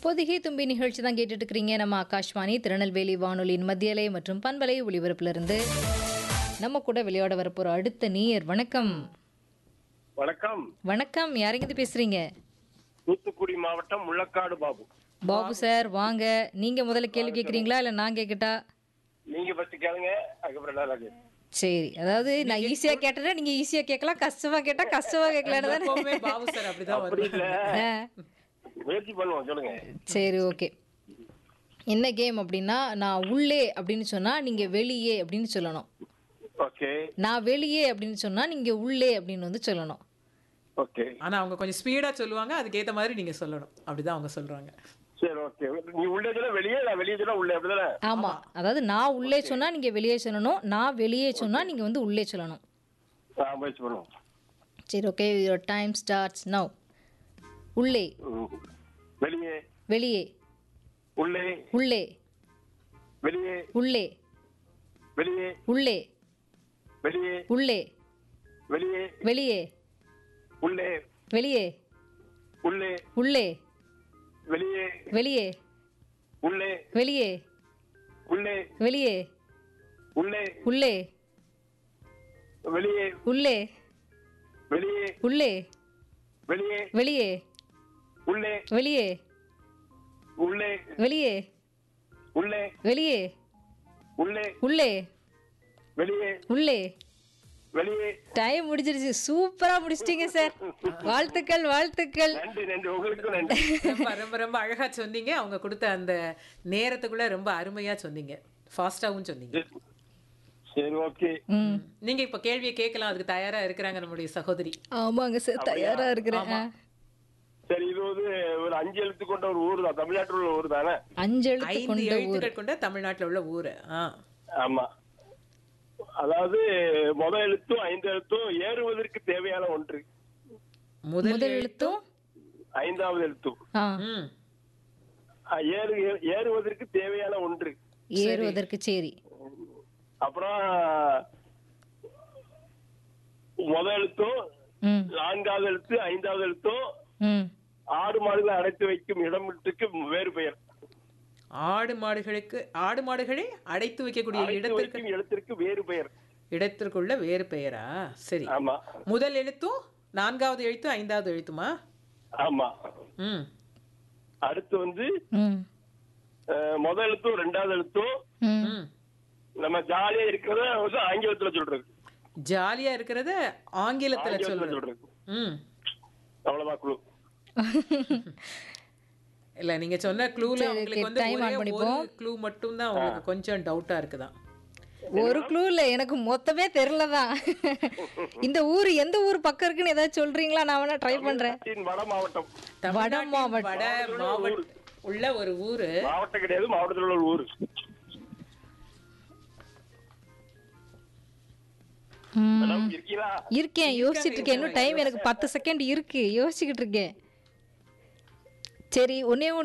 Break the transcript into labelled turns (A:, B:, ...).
A: பொதிகை தும்பி நிகழ்ச்சி தான் கேட்டுட்டு இருக்கிறீங்க நம்ம ஆகாஷ்வாணி திருநெல்வேலி வானொலியின் மத்தியலை மற்றும் பண்பலை ஒளிபரப்புல நம்ம கூட விளையாட வரப்போற அடுத்த நீயர் வணக்கம்
B: வணக்கம்
A: வணக்கம் யாரெங்கிருந்து பேசுறீங்க
B: தூத்துக்குடி மாவட்டம் முள்ளக்காடு பாபு
A: பாபு சார் வாங்க நீங்க முதல்ல கேள்வி கேட்குறீங்களா இல்ல நான் கேட்கட்டா
B: நீங்க ஃபர்ஸ்ட் கேளுங்க அதுக்கப்புறம் நான் கேட்கிறேன்.
A: சரி அதாவது நான் ஈஸியா கேட்டேன்னா நீங்க ஈஸியா கேட்கலாம் கஷ்டமா கேட்டா கஷ்டமா கேட்கலான்னு தானே
C: எப்பவுமே பாபு சார் அப்படிதான்
B: அப்படி
C: வருவாங்க
B: இல்ல
A: ஆ.
B: முயற்சி பண்ணுவோம் சொல்லுங்க
A: சரி ஓகே என்ன கேம் அப்படின்னா நான் உள்ளே அப்படின்னு சொன்னா நீங்க வெளியே அப்படின்னு சொல்லணும்
B: ஓகே
A: நான் வெளியே அப்படின்னு சொன்னா நீங்க உள்ளே அப்படின்னு வந்து சொல்லணும்
B: ஓகே
C: ஆனா அவங்க கொஞ்சம் ஸ்பீடா சொல்லுவாங்க அதுக்கேத்த மாதிரி நீங்க சொல்லணும் அப்படிதான் அவங்க சொல்றாங்க
B: சரி ஓகே நீ உள்ளே சொல்ல வெளியே நான் வெளியே சொல்ல உள்ளே அப்படிதானே
A: ஆமா அதாவது நான் உள்ளே சொன்னா நீங்க வெளியே சொல்லணும் நான் வெளியே சொன்னா நீங்க வந்து உள்ளே சொல்லணும்
B: ஆ முயற்சி பண்ணுவோம்
A: சரி okay your time starts now உள்ளே
B: ம். வெளியே
A: வெளியே
B: உள்ளே
A: உள்ளே
B: வெளியே
A: உள்ளே
B: வெளியே
A: உள்ளே
B: வெளியே
A: உள்ளே
B: வெளியே
A: வெளியே
B: உள்ளே
A: வெளியே
B: உள்ளே
A: உள்ளே
B: வெளியே
A: வெளியே
B: உள்ளே
A: வெளியே
B: உள்ளே
A: வெளியே
B: உள்ளே
A: உள்ளே
B: வெளியே
A: உள்ளே
B: வெளியே
A: உள்ளே
B: வெளியே
A: வெளியே
B: உள்ளே
A: வெளியே
B: உள்ளே
A: வெளியே
B: உள்ளே
A: வெளியே
B: உள்ளே
A: உள்ளே
B: வெளியே
A: உள்ளே
B: வெளியே
A: டைம் முடிஞ்சிருச்சு சூப்பரா முடிச்சிட்டீங்க சார் வாழ்த்துக்கள் வாழ்த்துக்கள்
B: நன்றி நன்றி உங்களுக்கும் நன்றி
C: ரொம்ப ரொம்ப ரொம்ப அழகா சொன்னீங்க அவங்க கொடுத்த அந்த நேரத்துக்குள்ள ரொம்ப அருமையா சொன்னீங்க ஃபாஸ்டாவும் சொன்னீங்க
B: சரி ஓகே
A: ம்
C: நீங்க இப்ப கேள்வியை கேட்கலாம் அதுக்கு தயாரா இருக்கிறாங்க நம்முடைய சகோதரி
A: ஆமாங்க சார் தயாரா இருக்கிறேன் ஆ.
B: சரி இது வந்து ஒரு அஞ்சு எழுத்து கொண்ட ஒரு ஊர் தான் தமிழ்நாட்டில் உள்ள ஊர் தானே
A: அஞ்சு எழுத்து
C: ஐந்து
A: கொண்ட ஊர்
C: எழுத்துக்கள் கொண்ட தமிழ்நாட்டுல உள்ள ஊரு ஆ
B: ஆமா அதாவது முத எழுத்தும் ஐந்து எழுத்தும் ஏறுவதற்கு தேவையான ஒன்று
C: முதல்
A: முதல் எழுத்தும்
B: ஐந்தாவது எழுத்தும்
A: ஆ
C: ம்
B: அஹ், ஏறு ஏறுவதற்கு தேவையான ஒன்று
A: ஏறுவதற்கு சரி
B: அப்புறம் முத எழுத்தும்
A: ம்
B: நான்காவது எழுத்து ஐந்தாவது எழுத்தும்
A: ம்
B: ஆடு மாடுகளை அடைத்து வைக்கும் இடத்துக்கு வேறு பெயர்
C: ஆடு மாடுகளுக்கு ஆடு மாடுகளை அடைத்து வைக்கக்கூடிய
B: அடைத்து
C: இடத்திற்கு
B: வைக்கும் இடத்திற்கு வேறு பெயர்
C: இடத்திற்குள்ள வேறு பெயரா சரி
B: ஆமா
C: முதல் எழுத்தும் நான்காவது எழுத்தும் ஐந்தாவது எழுத்துமா
B: ஆமா
C: ம்
B: அடுத்து வந்து
A: ம்
B: அஹ், முத எழுத்தும் ரெண்டாவது எழுத்தும்
A: ம்
C: ம்
B: நம்ம ஜாலியா இருக்கிறத வந்து ஆங்கிலத்துல சொல்றது
C: ஜாலியா இருக்கிறத ஆங்கிலத்துல
B: ஆங்கிலத்துல
C: சொல்றது
B: சொல்றது
C: ம்
B: அவ்வளவுதான் குழு
C: இல்ல நீங்க சொன்ன க்ளூல
A: சரி,
C: உங்களுக்கு
A: okay,
C: வந்து
A: time on
C: ஒரே
A: பண்ணிப்போம்.
C: ஒரு க்ளூ மட்டும் தான் உங்களுக்கு கொஞ்சம் டவுட்டா இருக்குதான்
A: ஒரு க்ளூ இல்ல எனக்கு மொத்தமே தெரியலதான் இந்த ஊர் எந்த ஊர் பக்கம் இருக்குன்னு ஏதாவது சொல்றீங்களா நான் வேணா ட்ரை பண்றேன்
B: தமிழ்நாட்டின் வட மாவட்டம்
C: தமிழ்நாட்டின்
A: மாவட்டம்.
C: வட மாவட்ட உள்ள ஒரு ஊரு
B: மாவட்டம் கிடையாது மாவட்டத்தில் உள்ள ஒரு ஊர்
A: ம்.
B: மேடம் இருக்கீங்களா
A: இருக்கேன் யோசிச்சுட்டு இருக்கேன் இன்னும் டைம் எனக்கு பத்து செகண்ட் இருக்கு யோசிச்சுக்கிட்டு இருக்கேன் சரி ஒன்னே ஒன்று